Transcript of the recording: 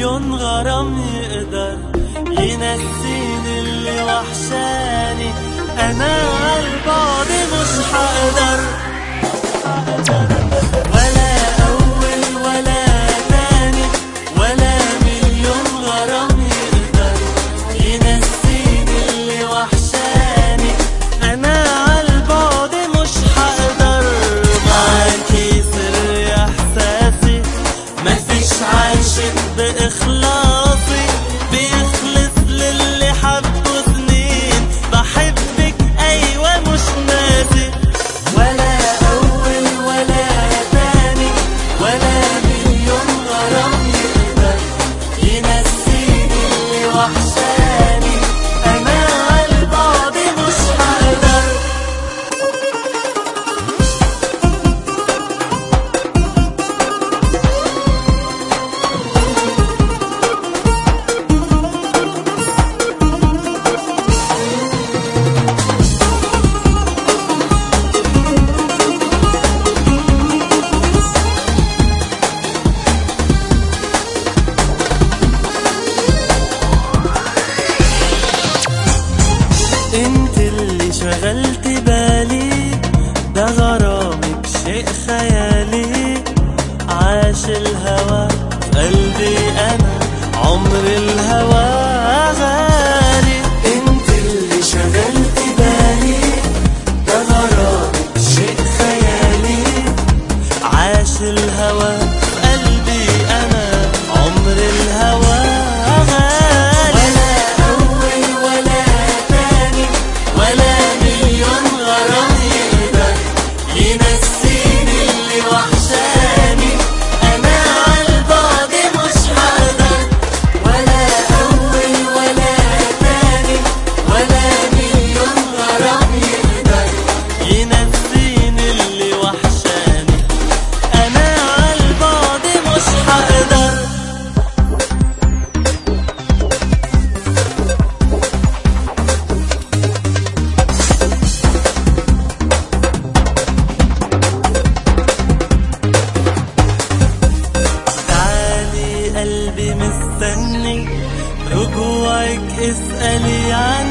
مليون غرام يقدر ينسيني اللي وحشاني انا عالبعد مش حقدر ولا اول ولا تاني ولا مليون غرام يقدر ينسيني اللي وحشاني انا عالبعد مش حقدر معاكي سر احساسي مفيش عايشك باخلاصي بيخلص للي حبه سنين بحبك ايوه مش ناسي ولا اول ولا تاني ولا مليون غرام يقدر ينسيني اللي وحشاني انا عالبعد مش هقدر انت اللي شغلت بالي ده غرامي بشيء خيالي عاش الهوى في قلبي انا عمر الهوى غالي انت اللي شغلت بالي ده غرامي بشيء خيالي عاش الهوى في قلبي انا عمر الهوى غالي ولا اول ولا تاني ولا مليون غرام يقدر ينسيني اللي وحشاني انا عالبعد مش هقدر ولا اول ولا تاني ولا مليون غرام يقدر ينسيني اللي وحشاني انا عالبعد مش هقدر تعالي قلبي مستني رجوعك اسألي عني